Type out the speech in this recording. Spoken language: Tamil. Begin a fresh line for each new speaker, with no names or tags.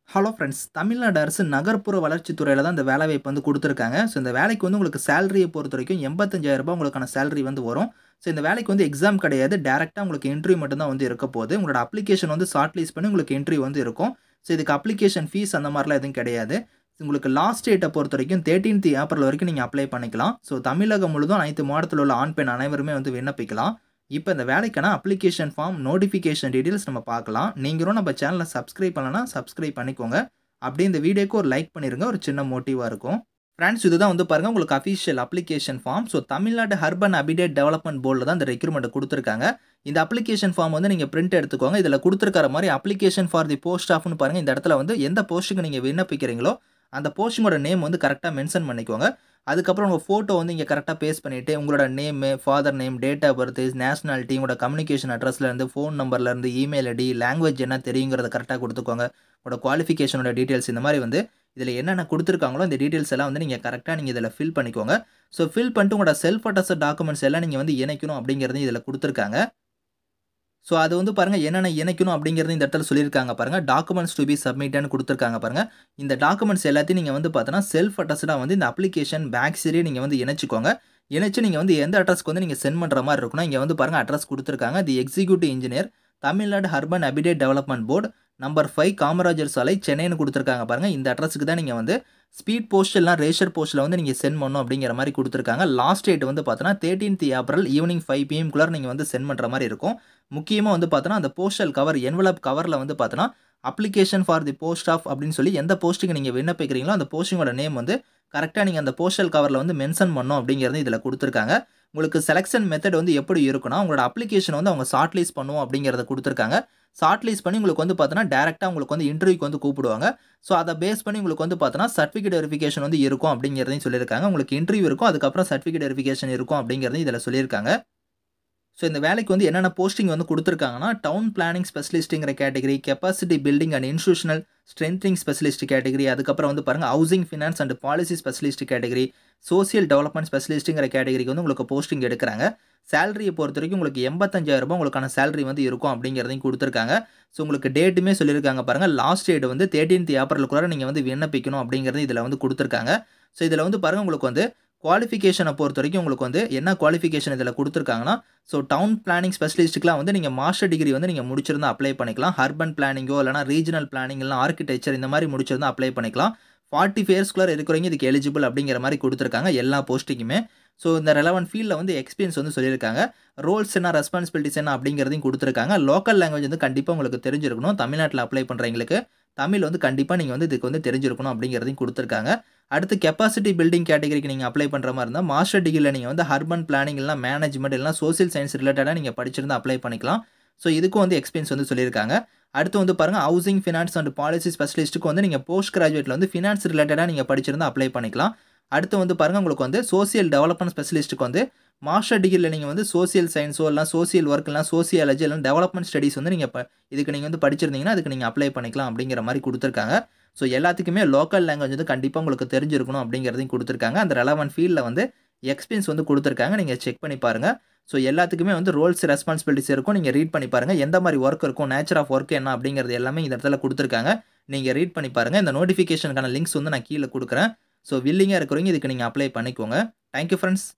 ஹலோ ஃப்ரெண்ட்ஸ் தமிழ்நாடு அரசு நகர்ப்புற வளர்ச்சித் துறையில தான் இந்த வேலைவாய்ப்பு வந்து குடுத்துருக்காங்க. ஸோ இந்த வேலைக்கு வந்து உங்களுக்கு சேலரிய பொறுத்தவரைக்கும் ரூ. 85,000 உங்களுக்கான சேலரி வந்து வரும். ஸோ இந்த வேலைக்கு வந்து எக்ஸாம் கிடையாது. டைரக்ட்டா உங்களுக்கு இன்டர்வியூ மட்டும் தான் வந்து இருக்க போது. உங்களோட அப்ளிகேஷன் வந்து ஷார்ட் லிஸ்ட் பண்ணி உங்களுக்கு இன்டர்வியூ வந்து இருக்கும். ஸோ இதுக்கு அப்ளிகேஷன் ஃபீஸ் அந்த மாரிலாம் எதுவும் கிடையாது. உங்களுக்கு லாஸ்ட் டேட்ட பொறுத்தவரைக்கும் 13த் ஏப்ரல் வரைக்கும் நீங்க அப்ளை பண்ணிக்கலாம். ஸோ தமிழகம் முழுதும் அனைத்து மாவட்டத்தில உள்ள ஆண், பெண் அனைவருமே வந்து விண்ணப்பிக்கலாம். இப்ப இந்த வேலைக்கான அப்ளிகேஷன் ஃபார்ம், நோட்டிஃபிகேஷன் டீட்டெயில்ஸ் நம்ம பார்க்கலாம். நீங்களும் நம்ம சேனல சப்ஸ்கிரைப் பண்ணலனா சப்ஸ்கிரைப் பண்ணிக்கோங்க. அப்படியே இந்த வீடியோக்கு ஒரு லைக் பண்ணிருங்க. ஒரு சின்ன மோட்டிவா இருக்கும். ஃபிரெண்ட்ஸ் இதுதான் வந்து பாருங்க உங்களுக்கு official application form. So Tamil Nadu urban habitat development போர்ட்ல தான் இந்த ரெக்ரூட்மென்ட் குடுத்துருக்காங்க. இந்த அப்ளிகேஷன் ஃபார்ம் வந்து நீங்க பிரிண்ட் எடுத்துக்கோங்க. இதில குடுத்திருக்கிற மாரி அப்ளிகேஷன் ஃபார் தி போஸ்ட் ஆஃப்னு பாருங்க. இந்த இடத்துல வந்து எந்த போஸ்ட்க்கு நீங்க விண்ணப்பிக்கிறீங்களோ, அந்த போஸ்டிங்கோட நேம் வந்து கரெக்ட்டா மென்ஷன் பண்ணிக்கோங்க. அதுக்கப்புறம் உங்க ஃபோட்டோ வந்து இங்க கரெக்ட்டா பேஸ்ட் பண்ணிட்டு, உங்களோட name, father name, date of birth, nationality, உங்களோட கம்யூனிகேஷன் அட்ரஸ்லேருந்து, ஃபோன் நம்பர்லேருந்து, இமெயில் ஐடி, லாங்குவேஜ் என்ன தெரியுங்கிறத கரெக்ட்டா குடுத்துக்கோங்க. உங்களோட குவாலிஃபிகேஷனோட டீட்டெயில்ஸ் இந்த மாரி வந்து இதில என்னென்ன குடுத்துருக்காங்களோ, இந்த டீட்டெயில்ஸ் எல்லாம் வந்து நீங்க கரெக்ட்டா நீங்க இதில ஃபில் பண்ணிக்கோங்க. ஸோ ஃபில் பண்ணிட்டு உங்களோட செல்ஃப் அட்டஸ்டட் டாக்குமெண்ட்ஸ் எல்லாம் நீங்க வந்து இணைக்கணும் அப்படிங்கிறதையும் இதில குடுத்துருக்காங்க. ஸோ அது வந்து பாருங்க என்னென்ன இணைக்கணும் அப்படிங்கிறது இந்த இடத்துல சொல்லியிருக்காங்க பாருங்க. டாக்குமெண்ட்ஸ் டூ பி சப்மிட்டட்ன்னு குடுத்துருக்காங்க பாருங்க. இந்த டாக்குமெண்ட்ஸ் எல்லாத்தையும் நீங்க வந்து பார்த்தீங்கன்னா, செல்ஃப் அட்டஸ்டடா வந்து இந்த அப்ளிகேஷன் பேக் சைடே நீங்க வந்து இணைச்சுக்கோங்க. இணைச்சு நீங்க வந்து எந்த அட்ரஸ்க்கு வந்து நீங்க சென்ட் பண்ற மாரி இருக்குன்னா, இங்க வந்து பாருங்க அட்ரஸ் குடுத்துருக்காங்க. The executive engineer, Tamil Nadu urban habitat development board, number 5 Kamarajar சாலை, சென்னைன்னு குடுத்துருக்காங்க பாருங்க. இந்த அட்ரஸ்க்கு தான் நீங்க வந்து ஸ்பீட் போஸ்ட் இல்லனா ரேஷர் போஸ்ட்ல வந்து நீங்க சென்ட் பண்ணணும் அப்படிங்கிற மாரி குடுத்துருக்காங்க. லாஸ்ட் டேட் வந்து பார்த்தீங்கன்னா, 13த் ஏப்ரல் ஈவினிங் 5 பிஎம் குள்ளார நீங்க வந்து சென்ட் பண்ற மாரி இருக்கும். முக்கியமா வந்து பார்த்தீங்கன்னா, அந்த போஸ்டல் கவர் என்வலப் கவர்ல வந்து பார்த்தீங்கன்னா, application for the post of அப்படின்னு சொல்லி எந்த போஸ்ட்க்கு நீங்க விண்ணப்பிக்கிறீங்களோ, அந்த போஸ்டிங்கோட நேம் வந்து கரெக்ட்டா நீங்க அந்த போஸ்டல் கவர்ல வந்து மென்ஷன் பண்ணணும் அப்படிங்கிறது இதில குடுத்துருக்காங்க. உங்களுக்கு செலக்ஷன் மெத்தட் வந்து எப்படி இருக்குன்னா, உங்களோட அப்ளிகேஷன் வந்து அவங்க ஷார்ட் லிஸ்ட் பண்ணுவோம் அப்படிங்கிறத குடுத்துருக்காங்க. ஷார்ட் லிஸ்ட் பண்ணி உங்களுக்கு வந்து பார்த்தீங்கன்னா, டைரக்ட்டா உங்களுக்கு வந்து இன்டர்வியூக்கு வந்து கூப்பிடுவாங்க. ஸோ அத பேஸ் பண்ணி உங்களுக்கு வந்து பார்த்தீங்கன்னா, சர்டிஃபிகேட் வெரிஃபிகேஷன் வந்து இருக்கும் அப்படிங்கிறதையும் சொல்லியிருக்காங்க. உங்களுக்கு இன்டர்வியூ இருக்கும். அதுக்கப்புறம் சர்டிஃபிகேட் வெரிஃபிகேஷன் இருக்கும் அப்படிங்கிறதையும் இதில சொல்லியிருக்காங்க. ஸோ இந்த வேலைக்கு வந்து என்னென்ன போஸ்டிங் வந்து குடுத்துருக்காங்கன்னா, டவுன் பிளானிங் ஸ்பெஷலிஸ்ட்ங்கிற category, capacity building and institutional strengthening specialist category, அதுக்கப்புறம் வந்து பாருங்க housing finance and policy specialist category, social development ஸ்பெஷலிஸ்ட்ங்கிற கேட்டகரிக்கு வந்து உங்களுக்கு போஸ்டிங் எடுக்குறாங்க. சேலரிய பொறுத்தவரைக்கும் உங்களுக்கு ரூ. 85,000 உங்களுக்கான சேலரி வந்து இருக்கும் அப்படிங்கிறதையும் குடுத்துருக்காங்க. ஸோ உங்களுக்கு டேட்டுமே சொல்லியிருக்காங்க பாருங்க. லாஸ்ட் டேட் வந்து 13த் ஏப்ரலுக்குள்ளார நீங்க வந்து விண்ணப்பிக்கணும் அப்படிங்கிறது இதில வந்து குடுத்துருக்காங்க. ஸோ இதில வந்து பாருங்க உங்களுக்கு வந்து குவாலிஃபிகேஷன பொறுத்தவரைக்கும் உங்களுக்கு வந்து என்ன குவாலிஃபிகேஷன் இதில குடுத்துருக்காங்கன்னா, ஸோ டவுன் பிளானிங் ஸ்பெஷலிஸ்ட்க்குலாம் வந்து நீங்க மாஸ்டர் டிகிரி வந்து நீங்க முடிச்சிருந்தா அப்ளை பண்ணிக்கலாம். அர்பன் பிளானிங்கோ இல்லனா ரீஜினல் பிளானிங் இல்லனா ஆர்க்கிடெக்சர் இந்த மாரி முடிச்சிருந்தா அப்ளை பண்ணிக்கலாம். 45 இயர்ஸ்க்குள்ளார இருக்கிறவங்க இதுக்கு எலிஜிபிள் அப்படிங்கிற மாரி குடுத்துருக்காங்க எல்லா போஸ்ட்டுக்குமே. ஸோ இந்த ரெலவன்ட் ஃபீல்ட்ல வந்து எக்ஸ்பீரியன்ஸ் வந்து சொல்லியிருக்காங்க. ரோல்ஸ் என்ன, ரெஸ்பான்சிபிலிட்டீஸ் என்ன அப்படிங்கிறதையும் குடுத்துருக்காங்க. லோக்கல் லாங்குவேஜ் வந்து கண்டிப்பா உங்களுக்கு தெரிஞ்சிருக்கணும். தமிழ்நாட்ல அப்ளை பண்றவங்களுக்கு தமிழ் வந்து கண்டிப்பா நீங்க வந்து இதுக்கு வந்து தெரிஞ்சிருக்கணும் அப்படிங்கிறதையும் குடுத்துருக்காங்க. அடுத்து கெப்பாசிட்டி பில்டிங் கேட்டகரிக்கு நீங்க அப்ளை பண்ற மாரி இருந்தா, மாஸ்டர் டிகிரில நீங்க வந்து அர்பன் பிளானிங் இல்லனா மேனேஜ்மென்ட் இல்லனா சோசியல் சயன்ஸ் ரிலேட்டடா நீங்க படிச்சிருந்தா அப்ளை பண்ணிக்கலாம். ஸோ இதுக்கும் வந்து எக்ஸ்பீரியன்ஸ் வந்து சொல்லியிருக்காங்க. அடுத்து வந்து பாருங்க ஹவுசிங் ஃபினான்ஸ் அண்ட் பாலிசி ஸ்பெஷலிஸ்ட்க்கு வந்து நீங்க போஸ்ட் கிராஜுவேட்ல வந்து ஃபினான்ஸ் ரிலேட்டடா நீங்க படிச்சிருந்தா அப்ளை பண்ணிக்கலாம். அடுத்து வந்து பாருங்க உங்களுக்கு வந்து சோசியல் டெவலப்மென்ட் ஸ்பெஷலிஸ்ட்க்கு வந்து மாஸ்டர் டிகிரில நீங்க வந்து சோசியல் சயன்ஸோ இல்லனா சோசியல் ஒர்க் இல்லனா சோசியாலஜி இல்லனா டெவலப்மென்ட் ஸ்டடீஸ் வந்து நீங்க ப இதுக்கு நீங்க வந்து படிச்சிருந்தீங்கன்னா, அதுக்கு நீங்க அப்ளை பண்ணிக்கலாம் அப்படிங்கிற மாரி குடுத்துருக்காங்க. ஸோ எல்லாத்துக்குமே லோக்கல் லாங்குவேஜ் வந்து கண்டிப்பா உங்களுக்கு தெரிஞ்சிருக்கணும் அப்படிங்கிறதையும் குடுத்துருக்காங்க. அந்த ரெலவன்ட் ஃபீல்ட்ல வந்து எக்ஸ்பீரியன்ஸ் வந்து குடுத்துருக்காங்க. நீங்க செக் பண்ணி பாருங்க. ஸோ எல்லாத்துக்குமே வந்து ரோல்ஸ், ரெஸ்பான்சிபிலிட்டீஸ் இருக்கும். நீங்க ரீட் பண்ணி பாருங்க. எந்த மாரி ஒர்க் இருக்கும், நேச்சர் ஆஃப் ஒர்க் என்ன அப்படிங்கிறது எல்லாமே இந்த இடத்துல குடுத்துருக்காங்க. நீங்க ரீட் பண்ணி பாருங்க. இந்த நோட்டிஃபிகேஷனுக்கான லிங்க்ஸ் வந்து நான் கீழ குடுக்குறேன். ஸோ வில்லிங்கா இருக்கிறவங்க இதுக்கு நீங்க அப்ளை பண்ணிக்கோங்க. Thank you friends.